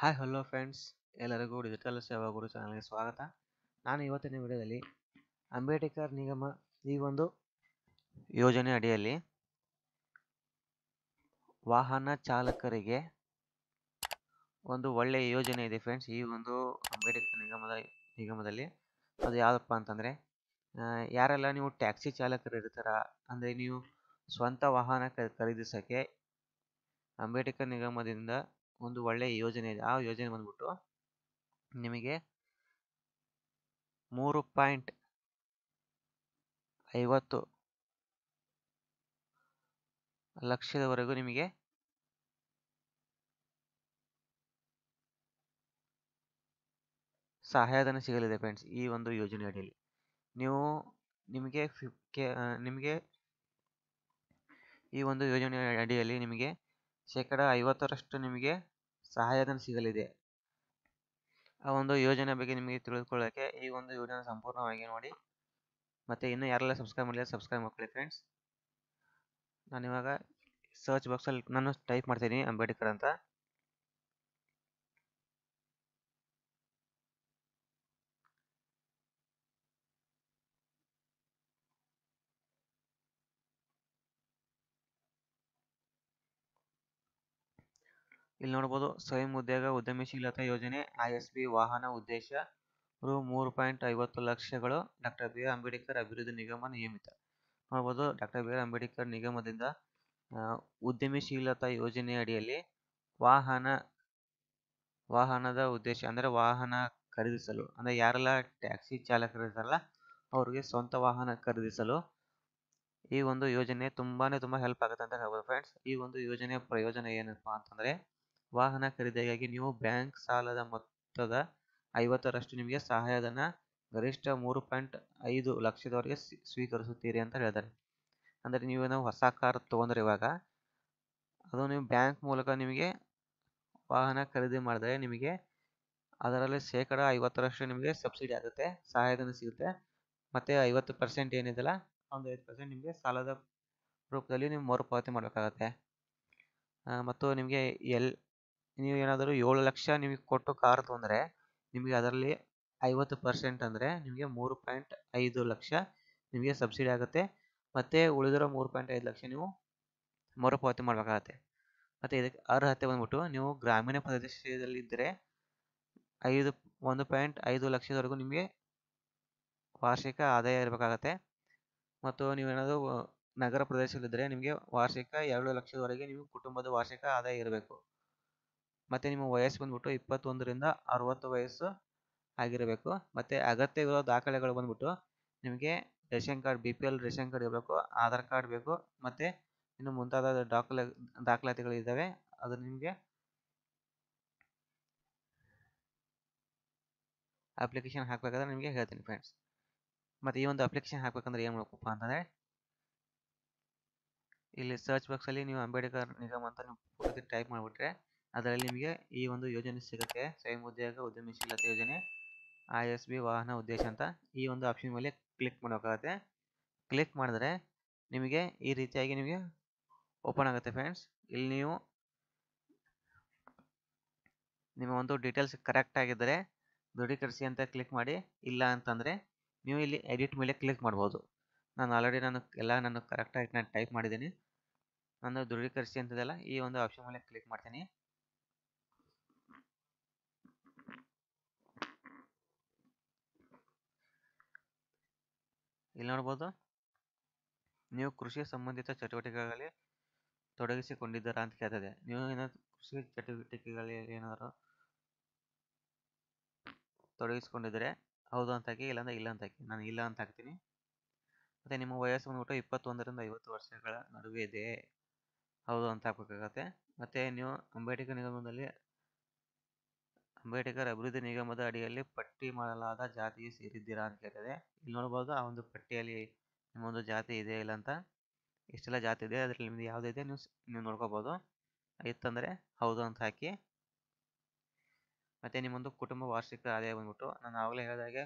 hi hello friends ಎಲ್ಲರಿಗೂ digital Seva Guru ಚಾನಲ್ಗೆ ಸ್ವಾಗತ ನಾನು ಇವತ್ತಿನ ವಿಡಿಯೋದಲ್ಲಿ ಅಂಬೇಡ್ಕರ್ ನಿಗಮ ಈ ಒಂದು ಯೋಜನೆ ಅಡಿಯಲ್ಲಿ ವಾಹನ ಚಾಲಕರಿಗೆ ಒಂದು ಒಳ್ಳೆಯ ಯೋಜನೆ ಇದೆ ಫ್ರೆಂಡ್ಸ್ ಈ ಒಂದು ಅಂಬೇಡ್ಕರ್ ನಿಗಮದ ನಿಗಮದಲ್ಲಿ ಅದು ಯಾವುದಪ್ಪ ಅಂತಂದರೆ ಯಾರೆಲ್ಲ ನೀವು ಟ್ಯಾಕ್ಸಿ ಚಾಲಕರು ಇರ್ತಾರ ಅಂದರೆ ನೀವು ಸ್ವಂತ ವಾಹನ ಖರೀದಿಸೋಕ್ಕೆ ಅಂಬೇಡ್ಕರ್ ನಿಗಮದಿಂದ ಒಂದು ಒಳ್ಳೆಯ ಯೋಜನೆ ಇದೆ ಆ ಯೋಜನೆ ಬಂದ್ಬಿಟ್ಟು ನಿಮಗೆ ಮೂರು ಪಾಯಿಂಟ್ ಐವತ್ತು ಲಕ್ಷದವರೆಗೂ ನಿಮಗೆ ಸಹಾಯಧನ ಸಿಗಲಿದೆ ಫ್ರೆಂಡ್ಸ್ ಈ ಒಂದು ಯೋಜನೆ ಅಡಿಯಲ್ಲಿ ನೀವು ನಿಮಗೆ ಫಿಫ್ಕೆ ನಿಮಗೆ ಈ ಒಂದು ಯೋಜನೆ ಅಡಿಯಲ್ಲಿ ನಿಮಗೆ ಶೇಕಡ ಐವತ್ತರಷ್ಟು ನಿಮಗೆ ಸಹಾಯಧನ ಸಿಗಲಿದೆ ಆ ಒಂದು ಯೋಜನೆ ಬಗ್ಗೆ ನಿಮಗೆ ತಿಳಿದುಕೊಳ್ಳೋಕ್ಕೆ ಈ ಒಂದು ಯೋಜನೆ ಸಂಪೂರ್ಣವಾಗಿ ನೋಡಿ ಮತ್ತು ಇನ್ನೂ ಯಾರೆಲ್ಲ ಸಬ್ಸ್ಕ್ರೈಬ್ ಮಾಡಲಿಲ್ಲ ಸಬ್ಸ್ಕ್ರೈಬ್ ಮಾಡ್ಕೊಳ್ಳಿ ಫ್ರೆಂಡ್ಸ್ ನಾನು ಇವಾಗ ಸರ್ಚ್ ಬಾಕ್ಸಲ್ಲಿ ನಾನು ಟೈಪ್ ಮಾಡ್ತೀನಿ ಅಂಬೇಡ್ಕರ್ ಅಂತ ಇಲ್ಲಿ ನೋಡ್ಬೋದು ಸ್ವಯಂ ಉದ್ಯೋಗ ಉದ್ಯಮಶೀಲತಾ ಯೋಜನೆ ಐ ಎಸ್ ಬಿ ವಾಹನ ಉದ್ದೇಶ ರು ಮೂರು ಪಾಯಿಂಟ್ ಐವತ್ತು ಲಕ್ಷಗಳು ಡಾಕ್ಟರ್ ಬಿ ಆರ್ ಅಂಬೇಡ್ಕರ್ ಅಭಿವೃದ್ಧಿ ನಿಗಮ ನಿಯಮಿತ ನೋಡ್ಬೋದು ಡಾಕ್ಟರ್ ಬಿ ಆರ್ ಅಂಬೇಡ್ಕರ್ ನಿಗಮದಿಂದ ಉದ್ಯಮಶೀಲತಾ ಯೋಜನೆ ಅಡಿಯಲ್ಲಿ ವಾಹನ ವಾಹನದ ಉದ್ದೇಶ ಅಂದರೆ ವಾಹನ ಖರೀದಿಸಲು ಅಂದರೆ ಯಾರೆಲ್ಲ ಟ್ಯಾಕ್ಸಿ ಚಾಲಕರು ಇರ್ತಾರಲ್ಲ ಅವ್ರಿಗೆ ಸ್ವಂತ ವಾಹನ ಖರೀದಿಸಲು ಈ ಒಂದು ಯೋಜನೆ ತುಂಬಾ ತುಂಬ ಹೆಲ್ಪ್ ಆಗುತ್ತೆ ಅಂತ ಹೇಳ್ಬೋದು ಫ್ರೆಂಡ್ಸ್ ಈ ಒಂದು ಯೋಜನೆಯ ಪ್ರಯೋಜನ ಏನಪ್ಪ ಅಂತಂದರೆ ವಾಹನ ಖರೀದಿಗಾಗಿ ನೀವು ಬ್ಯಾಂಕ್ ಸಾಲದ ಮೊತ್ತದ ಐವತ್ತರಷ್ಟು ನಿಮಗೆ ಸಹಾಯಧನ ಗರಿಷ್ಠ ಮೂರು ಪಾಯಿಂಟ್ ಐದು ಲಕ್ಷದವರೆಗೆ ಸ್ವೀಕರಿಸುತ್ತೀರಿ ಅಂತ ಹೇಳ್ತಾರೆ ಅಂದರೆ ನೀವೇನೋ ಹೊಸ ಕಾರ್ ತೊಗೊಂಡ್ರೆ ಇವಾಗ ಅದು ನೀವು ಬ್ಯಾಂಕ್ ಮೂಲಕ ನಿಮಗೆ ವಾಹನ ಖರೀದಿ ಮಾಡಿದ್ರೆ ನಿಮಗೆ ಅದರಲ್ಲಿ ಶೇಕಡ ಐವತ್ತರಷ್ಟು ನಿಮಗೆ ಸಬ್ಸಿಡಿ ಆಗುತ್ತೆ ಸಹಾಯಧನ ಸಿಗುತ್ತೆ ಮತ್ತು ಐವತ್ತು ಪರ್ಸೆಂಟ್ ಏನಿದೆಯಲ್ಲ ಒಂದು ಐದು ಪರ್ಸೆಂಟ್ ನಿಮಗೆ ಸಾಲದ ರೂಪದಲ್ಲಿ ನೀವು ಮರುಪಾವತಿ ಮಾಡಬೇಕಾಗತ್ತೆ ಮತ್ತು ನಿಮಗೆ ಎಲ್ ನೀವು ಏನಾದರೂ ಏಳು ಲಕ್ಷ ನಿಮಗೆ ಕೊಟ್ಟು ಕಾರ್ ತೊಗೊಂಡ್ರೆ ನಿಮಗೆ ಅದರಲ್ಲಿ ಐವತ್ತು ಪರ್ಸೆಂಟ್ ಅಂದರೆ ನಿಮಗೆ ಮೂರು ಪಾಯಿಂಟ್ ಐದು ಲಕ್ಷ ನಿಮಗೆ ಸಬ್ಸಿಡಿ ಆಗುತ್ತೆ ಮತ್ತು ಉಳಿದಿರೋ ಮೂರು ಪಾಯಿಂಟ್ ಐದು ಲಕ್ಷ ನೀವು ಮರುಪಾವತಿ ಮಾಡಬೇಕಾಗತ್ತೆ ಮತ್ತು ಇದಕ್ಕೆ ಅರ್ಹತೆ ಬಂದ್ಬಿಟ್ಟು ನೀವು ಗ್ರಾಮೀಣ ಪ್ರದೇಶದಲ್ಲಿದ್ದರೆ ಐದು ಒಂದು ಪಾಯಿಂಟ್ ಐದು ಲಕ್ಷದವರೆಗೂ ನಿಮಗೆ ವಾರ್ಷಿಕ ಆದಾಯ ಇರಬೇಕಾಗತ್ತೆ ಮತ್ತು ನೀವೇನಾದರೂ ನಗರ ಪ್ರದೇಶದಲ್ಲಿದ್ದರೆ ನಿಮಗೆ ವಾರ್ಷಿಕ ಎರಡು ಲಕ್ಷದವರೆಗೆ ನೀವು ಕುಟುಂಬದ ವಾರ್ಷಿಕ ಆದಾಯ ಇರಬೇಕು ಮತ್ತು ನಿಮ್ಮ ವಯಸ್ಸು ಬಂದ್ಬಿಟ್ಟು ಇಪ್ಪತ್ತೊಂದರಿಂದ ಅರುವತ್ತು ವಯಸ್ಸು ಆಗಿರಬೇಕು ಮತ್ತು ಅಗತ್ಯವಿರೋ ದಾಖಲೆಗಳು ಬಂದ್ಬಿಟ್ಟು ನಿಮಗೆ ration card B P L ration card ಇರಬೇಕು ಆಧಾರ್ ಕಾರ್ಡ್ ಬೇಕು ಮತ್ತು ಇನ್ನು ಮುಂತಾದ ದಾಖಲೆ ದಾಖಲಾತಿಗಳು ಇದ್ದಾವೆ ಅದು ನಿಮಗೆ ಅಪ್ಲಿಕೇಶನ್ ಹಾಕಬೇಕಾದ್ರೆ ನಿಮಗೆ ಹೇಳ್ತೀನಿ ಫ್ರೆಂಡ್ಸ್ ಮತ್ತು ಈ ಒಂದು ಅಪ್ಲಿಕೇಶನ್ ಹಾಕಬೇಕಂದ್ರೆ ಏನು ಮಾಡಬೇಕಪ್ಪ ಅಂತಂದರೆ ಇಲ್ಲಿ ಸರ್ಚ್ ಬಾಕ್ಸಲ್ಲಿ ನೀವು ಅಂಬೇಡ್ಕರ್ ನಿಗಮ ಅಂತ ನೀವು ಪೂರ್ತಿ ಟೈಪ್ ಮಾಡಿಬಿಟ್ರೆ ಅದರಲ್ಲಿ ನಿಮಗೆ ಈ ಒಂದು ಯೋಜನೆ ಸಿಗುತ್ತೆ ಸ್ವಯಂ ಉದ್ಯೋಗ ಉದ್ಯಮಶೀಲತೆ ಯೋಜನೆ ಐ ಎಸ್ ಬಿ ವಾಹನ ಉದ್ದೇಶ ಅಂತ ಈ ಒಂದು ಆಪ್ಷನ್ ಮೇಲೆ ಕ್ಲಿಕ್ ಮಾಡಬೇಕಾಗುತ್ತೆ ಕ್ಲಿಕ್ ಮಾಡಿದ್ರೆ ನಿಮಗೆ ಈ ರೀತಿಯಾಗಿ ನಿಮಗೆ ಓಪನ್ ಆಗುತ್ತೆ ಫ್ರೆಂಡ್ಸ್ ಇಲ್ಲಿ ನೀವು ನಿಮ್ಮ ಒಂದು ಡೀಟೇಲ್ಸ್ ಕರೆಕ್ಟ್ ಆಗಿದ್ದರೆ ದೃಢೀಕರಿಸಿ ಅಂತ ಕ್ಲಿಕ್ ಮಾಡಿ ಇಲ್ಲ ಅಂತಂದರೆ ನೀವು ಇಲ್ಲಿ ಎಡಿಟ್ ಮೇಲೆ ಕ್ಲಿಕ್ ಮಾಡ್ಬೋದು ನಾನು ಆಲ್ರೆಡಿ ನಾನು ಎಲ್ಲ ನಾನು ಕರೆಕ್ಟಾಗಿ ನಾನು ಟೈಪ್ ಮಾಡಿದ್ದೀನಿ ನಾನು ದೃಢೀಕರಿಸಿ ಅಂತದೆಲ್ಲ ಈ ಒಂದು ಆಪ್ಷನ್ ಮೇಲೆ ಕ್ಲಿಕ್ ಮಾಡ್ತೀನಿ ಇಲ್ಲಿ ನೋಡ್ಬೋದು ನೀವು ಕೃಷಿ ಸಂಬಂಧಿತ ಚಟುವಟಿಕೆಗಳಲ್ಲಿ ತೊಡಗಿಸಿಕೊಂಡಿದ್ದೀರಾ ಅಂತ ಕೇಳ್ತದೆ ನೀವು ಏನಾದ್ರು ಕೃಷಿ ಚಟುವಟಿಕೆಗಳಲ್ಲಿ ಏನಾದರೂ ತೊಡಗಿಸ್ಕೊಂಡಿದ್ರೆ ಹೌದು ಅಂತ ಹಾಕಿ ಇಲ್ಲಾಂದ್ರೆ ಇಲ್ಲ ಅಂತ ಹಾಕಿ ನಾನು ಇಲ್ಲ ಅಂತ ಹಾಕ್ತೀನಿ ಮತ್ತು ನಿಮ್ಮ ವಯಸ್ಸು ಬಂದ್ಬಿಟ್ಟು ಇಪ್ಪತ್ತೊಂದರಿಂದ ಐವತ್ತು ವರ್ಷಗಳ ನಡುವೆ ಇದೆ ಹೌದು ಅಂತ ಹಾಕಬೇಕಾಗತ್ತೆ ಮತ್ತು ನೀವು ಅಂಬೇಡ್ಕರ್ ನಿಗಮದಲ್ಲಿ ಅಂಬೇಡ್ಕರ್ ಅಭಿವೃದ್ಧಿ ನಿಗಮದ ಅಡಿಯಲ್ಲಿ ಪಟ್ಟಿ ಮಾಡಲಾದ ಜಾತಿಗೆ ಸೇರಿದ್ದೀರಾ ಅಂತ ಕೇಳ್ತದೆ ಇಲ್ಲಿ ನೋಡ್ಬೋದು ಆ ಒಂದು ಪಟ್ಟಿಯಲ್ಲಿ ನಿಮ್ಮೊಂದು ಜಾತಿ ಇದೆ ಇಲ್ಲ ಅಂತ ಇಷ್ಟೆಲ್ಲ ಜಾತಿ ಇದೆ ಅದರಲ್ಲಿ ನಿಮ್ದು ಯಾವುದಿದೆ ನೀವು ನೀವು ನೋಡ್ಕೋಬೋದು ಇತ್ತಂದರೆ ಹೌದು ಅಂತ ಹಾಕಿ ಮತ್ತು ನಿಮ್ಮೊಂದು ಕುಟುಂಬ ವಾರ್ಷಿಕ ಆದಾಯ ಬಂದ್ಬಿಟ್ಟು ನಾನು ಆವಾಗಲೇ ಹೇಳಿದಾಗೆ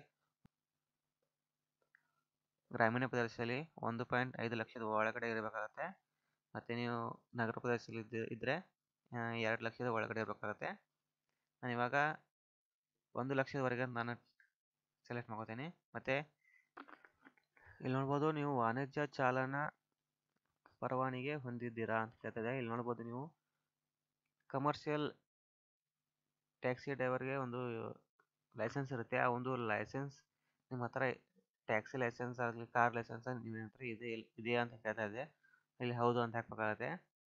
ಗ್ರಾಮೀಣ ಪ್ರದೇಶದಲ್ಲಿ ಒಂದು ಪಾಯಿಂಟ್ ಐದು ಲಕ್ಷದ ಒಳಗಡೆ ಇರಬೇಕಾಗತ್ತೆ ಮತ್ತು ನೀವು ನಗರ ಪ್ರದೇಶದಲ್ಲಿ ಇದ್ದರೆ ಎರಡು ಲಕ್ಷದ ಒಳಗಡೆ ಇರಬೇಕಾಗತ್ತೆ ನಾನು ಇವಾಗ ಒಂದು ಲಕ್ಷದವರೆಗೆ ನಾನು ಸೆಲೆಕ್ಟ್ ಮಾಡ್ಕೋತೀನಿ ಮತ್ತು ಇಲ್ಲಿ ನೋಡ್ಬೋದು ನೀವು ವಾಣಿಜ್ಯ ಚಾಲನಾ ಪರವಾನಿಗೆ ಹೊಂದಿದ್ದೀರಾ ಅಂತ ಕೇಳ್ತದೆ ಇಲ್ಲಿ ನೋಡ್ಬೋದು ನೀವು ಕಮರ್ಷಿಯಲ್ ಟ್ಯಾಕ್ಸಿ ಡ್ರೈವರ್ಗೆ ಒಂದು ಲೈಸೆನ್ಸ್ ಇರುತ್ತೆ ಆ ಒಂದು ಲೈಸೆನ್ಸ್ ನಿಮ್ಮ ಹತ್ರ ಟ್ಯಾಕ್ಸಿ ಲೈಸೆನ್ಸ್ ಆಗಲಿ ಕಾರ್ ಲೈಸೆನ್ಸ್ ನಿಮ್ಮ ಹತ್ರ ಇದೆ ಇದೆಯಾ ಅಂತ ಕೇಳ್ತಾ ಇದೆ ಇಲ್ಲಿ ಹೌದು ಅಂತ ಹಾಕ್ಬೇಕಾಗತ್ತೆ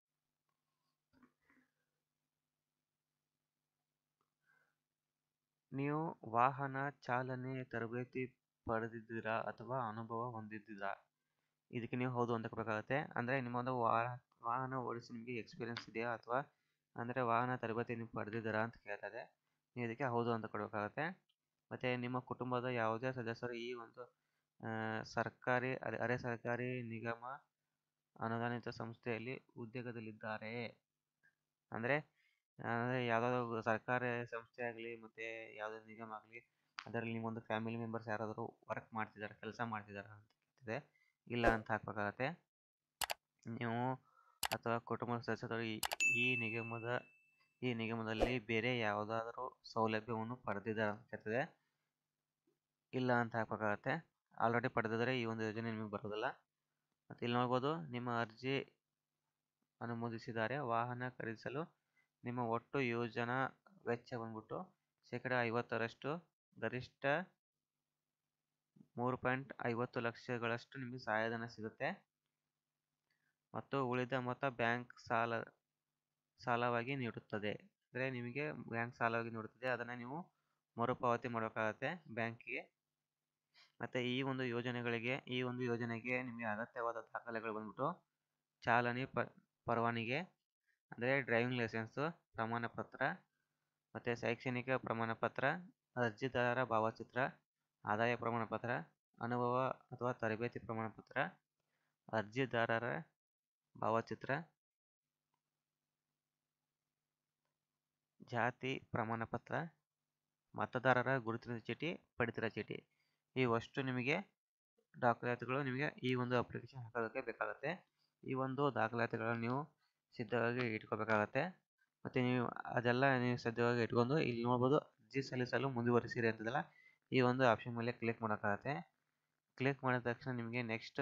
ನೀವು ವಾಹನ ಚಾಲನೆ ತರಬೇತಿ ಪಡೆದಿದ್ದೀರಾ ಅಥವಾ ಅನುಭವ ಹೊಂದಿದ್ದೀರಾ ಇದಕ್ಕೆ ನೀವು ಹೌದು ಅಂತ ಕೊಡಬೇಕಾಗತ್ತೆ ಅಂದರೆ ನಿಮ್ಮೊಂದು ವಾಹನ ಓಡಿಸಿ ನಿಮಗೆ ಎಕ್ಸ್ಪೀರಿಯನ್ಸ್ ಇದೆಯಾ ಅಥವಾ ಅಂದರೆ ವಾಹನ ತರಬೇತಿ ನೀವು ಪಡೆದಿದ್ದೀರಾ ಅಂತ ಕೇಳ್ತದೆ ನೀವು ಇದಕ್ಕೆ ಹೌದು ಅಂತ ಕೊಡಬೇಕಾಗತ್ತೆ ಮತ್ತು ನಿಮ್ಮ ಕುಟುಂಬದ ಯಾವುದೇ ಸದಸ್ಯರು ಈ ಒಂದು ಸರ್ಕಾರಿ ಅರೆ ಅರೆ ಸರ್ಕಾರಿ ನಿಗಮ ಅನುದಾನಿತ ಸಂಸ್ಥೆಯಲ್ಲಿ ಉದ್ಯೋಗದಲ್ಲಿದ್ದಾರೆ ಅಂದರೆ ಅಂದರೆ ಯಾವುದಾದ್ರು ಸರ್ಕಾರಿ ಸಂಸ್ಥೆ ಆಗಲಿ ಮತ್ತು ಯಾವುದೇ ನಿಗಮ ಆಗಲಿ ಅದರಲ್ಲಿ ನಿಮ್ಮೊಂದು ಫ್ಯಾಮಿಲಿ ಮೆಂಬರ್ಸ್ ಯಾರಾದರೂ ವರ್ಕ್ ಮಾಡ್ತಿದ್ದಾರೆ ಕೆಲಸ ಮಾಡ್ತಿದ್ದಾರೆ ಅಂತ ಕೇಳ್ತಿದೆ ಇಲ್ಲ ಅಂತ ಹಾಕ್ಬೇಕಾಗತ್ತೆ ನೀವು ಅಥವಾ ಕುಟುಂಬದ ಸದಸ್ಯರು ಈ ನಿಗಮದ ಈ ನಿಗಮದಲ್ಲಿ ಬೇರೆ ಯಾವುದಾದರೂ ಸೌಲಭ್ಯವನ್ನು ಪಡೆದಿದ್ದಾರೆ ಅಂತ ಕೇಳ್ತದೆ ಇಲ್ಲ ಅಂತ ಹಾಕ್ಬೇಕಾಗತ್ತೆ ಆಲ್ರೆಡಿ ಪಡೆದಿದ್ದರೆ ಈ ಒಂದು ಯೋಜನೆ ನಿಮಗೆ ಬರೋದಿಲ್ಲ ಮತ್ತು ಇಲ್ಲಿ ನೋಡ್ಬೋದು ನಿಮ್ಮ ಅರ್ಜಿ ಅನುಮೋದಿಸಿದ್ದಾರೆ ವಾಹನ ಖರೀದಿಸಲು ನಿಮ್ಮ ಒಟ್ಟು ಯೋಜನಾ ವೆಚ್ಚ ಬಂದ್ಬಿಟ್ಟು ಶೇಕಡ ಐವತ್ತರಷ್ಟು ಗರಿಷ್ಠ ಮೂರು ಪಾಯಿಂಟ್ ಐವತ್ತು ಲಕ್ಷಗಳಷ್ಟು ನಿಮಗೆ ಸಹಾಯಧನ ಸಿಗುತ್ತೆ ಮತ್ತು ಉಳಿದ ಮೊತ್ತ ಬ್ಯಾಂಕ್ ಸಾಲ ಸಾಲವಾಗಿ ನೀಡುತ್ತದೆ ಅಂದರೆ ನಿಮಗೆ ಬ್ಯಾಂಕ್ ಸಾಲವಾಗಿ ನೀಡುತ್ತದೆ ಅದನ್ನು ನೀವು ಮರುಪಾವತಿ ಮಾಡಬೇಕಾಗತ್ತೆ ಬ್ಯಾಂಕಿಗೆ ಮತ್ತು ಈ ಒಂದು ಯೋಜನೆಗಳಿಗೆ ಈ ಒಂದು ಯೋಜನೆಗೆ ನಿಮಗೆ ಅಗತ್ಯವಾದ ದಾಖಲೆಗಳು ಬಂದ್ಬಿಟ್ಟು ಚಾಲನೆ ಪ ಪರವಾನಿಗೆ ಅಂದರೆ ಡ್ರೈವಿಂಗ್ ಲೈಸೆನ್ಸು ಪ್ರಮಾಣ ಪತ್ರ ಮತ್ತು ಶೈಕ್ಷಣಿಕ ಪ್ರಮಾಣ ಪತ್ರ ಅರ್ಜಿದಾರರ ಭಾವಚಿತ್ರ ಆದಾಯ ಪ್ರಮಾಣ ಪತ್ರ ಅನುಭವ ಅಥವಾ ತರಬೇತಿ ಪ್ರಮಾಣ ಪತ್ರ ಅರ್ಜಿದಾರರ ಭಾವಚಿತ್ರ ಜಾತಿ ಪ್ರಮಾಣ ಪತ್ರ ಮತದಾರರ ಗುರುತಿನ ಚೀಟಿ ಪಡಿತರ ಚೀಟಿ ಇವಷ್ಟು ನಿಮಗೆ ದಾಖಲಾತಿಗಳು ನಿಮಗೆ ಈ ಒಂದು ಅಪ್ಲಿಕೇಶನ್ ಹಾಕೋದಕ್ಕೆ ಬೇಕಾಗುತ್ತೆ ಈ ಒಂದು ದಾಖಲಾತಿಗಳನ್ನು ನೀವು ಸಿದ್ಧವಾಗಿ ಇಟ್ಕೋಬೇಕಾಗತ್ತೆ ಮತ್ತು ನೀವು ಅದೆಲ್ಲ ನೀವು ಸಿದ್ಧವಾಗಿ ಇಟ್ಕೊಂಡು ಇಲ್ಲಿ ನೋಡ್ಬೋದು ಅರ್ಜಿ ಸಲ್ಲಿಸಲು ಮುಂದುವರಿಸಿರಿ ಅಂತದಲ್ಲ ಈ ಒಂದು ಆಪ್ಷನ್ ಮೇಲೆ ಕ್ಲಿಕ್ ಮಾಡೋಕ್ಕಾಗತ್ತೆ ಕ್ಲಿಕ್ ಮಾಡಿದ ತಕ್ಷಣ ನಿಮಗೆ ನೆಕ್ಸ್ಟ್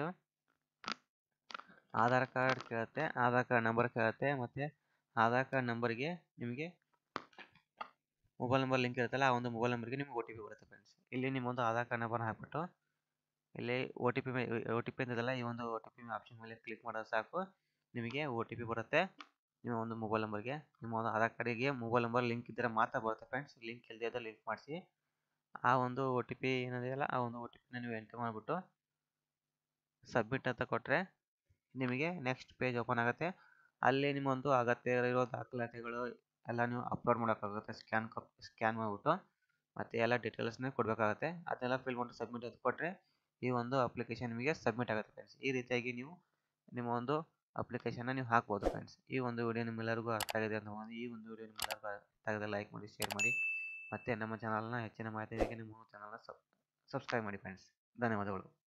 ಆಧಾರ್ ಕಾರ್ಡ್ ಕೇಳುತ್ತೆ ಆಧಾರ್ ಕಾರ್ಡ್ ನಂಬರ್ ಕೇಳುತ್ತೆ ಮತ್ತು ಆಧಾರ್ ಕಾರ್ಡ್ ನಂಬರ್ಗೆ ನಿಮಗೆ ಮೊಬೈಲ್ ನಂಬರ್ ಲಿಂಕ್ ಇರುತ್ತಲ್ಲ ಆ ಒಂದು ಮೊಬೈಲ್ ನಂಬರ್ಗೆ ನಿಮಗೆ ಒ ಟಿ ಪಿ ಬರುತ್ತೆ ಫ್ರೆಂಡ್ಸ್ ಇಲ್ಲಿ ನಿಮ್ಮೊಂದು ಆಧಾರ್ ಕಾರ್ಡ್ ನಂಬರ್ನ ಹಾಕ್ಬಿಟ್ಟು ಇಲ್ಲಿ ಒ ಟಿ ಪಿ ಮೇ ಒ ಟಿ ಪಿ ಅಂತದಲ್ಲ ಈ ಒಂದು ಒ ಟಿ ಪಿ ಆಪ್ಷನ್ ಮೇಲೆ ಕ್ಲಿಕ್ ಮಾಡೋದು ಸಾಕು ನಿಮಗೆ ಒ ಟಿ ಪಿ ಬರುತ್ತೆ ನಿಮ್ಮ ಒಂದು ಮೊಬೈಲ್ ನಂಬರ್ಗೆ ನಿಮ್ಮ ಒಂದು ಆಧಾರ್ ಕಾರ್ಡಿಗೆ ಮೊಬೈಲ್ ನಂಬರ್ ಲಿಂಕ್ ಇದ್ದರೆ ಮಾತ್ರ ಬರುತ್ತೆ ಫ್ರೆಂಡ್ಸ್ ಲಿಂಕ್ ಇಲ್ಲದೆ ಇದ್ದರೆ ಲಿಂಕ್ ಮಾಡಿಸಿ ಆ ಒಂದು ಒ ಟಿ ಪಿ ಏನಿದೆಯಲ್ಲ ಆ ಒಂದು ಒ ಟಿ ಪಿನ ನೀವು ಎಂಟ್ರಿ ಮಾಡಿಬಿಟ್ಟು ಸಬ್ಮಿಟ್ ಅಂತ ಕೊಟ್ಟರೆ ನಿಮಗೆ ನೆಕ್ಸ್ಟ್ ಪೇಜ್ ಓಪನ್ ಆಗುತ್ತೆ ಅಲ್ಲಿ ನಿಮ್ಮೊಂದು ಅಗತ್ಯ ಇರೋ ದಾಖಲಾತಿಗಳು ಎಲ್ಲ ನೀವು ಅಪ್ಲೋಡ್ ಮಾಡೋಕ್ಕಾಗುತ್ತೆ ಸ್ಕ್ಯಾನ್ ಕಪ್ ಸ್ಕ್ಯಾನ್ ಮಾಡಿಬಿಟ್ಟು ಮತ್ತು ಎಲ್ಲ ಡೀಟೇಲ್ಸ್ನ ಕೊಡಬೇಕಾಗತ್ತೆ ಅದನ್ನೆಲ್ಲ ಫಿಲ್ ಮಾಡಿ ಸಬ್ಮಿಟ್ ಅಂತ ಕೊಟ್ಟರೆ ಈ ಒಂದು ಅಪ್ಲಿಕೇಶನ್ ನಿಮಗೆ ಸಬ್ಮಿಟ್ ಆಗುತ್ತೆ ಫ್ರೆಂಡ್ಸ್ ಈ ರೀತಿಯಾಗಿ ನೀವು ನಿಮ್ಮ ಒಂದು ಅಪ್ಲಿಕೇಶನ್ನ ನೀವು ಹಾಕ್ಬೋದು ಫ್ರೆಂಡ್ಸ್ ಈ ಒಂದು ವಿಡಿಯೋ ನಿಮ್ಮೆಲ್ಲರಿಗೂ ಅರ್ಥ ಆಗಿದೆ ಅಂತ ಈ ಒಂದು ವಿಡಿಯೋ ನಿಮ್ಮೆಲ್ಲರಿಗೂ ಅರ್ಥ ಆಗಿದೆ ಲೈಕ್ ಮಾಡಿ ಶೇರ್ ಮಾಡಿ ಮತ್ತು ನಮ್ಮ ಚಾನಲ್ನ ಹೆಚ್ಚಿನ ಮಾಹಿತಿಗೆ ನಿಮ್ಮ ಚಾನಲ್ನ ಸಬ್ ಸಬ್ಸ್ಕ್ರೈಬ್ ಮಾಡಿ ಫ್ರೆಂಡ್ಸ್ ಧನ್ಯವಾದಗಳು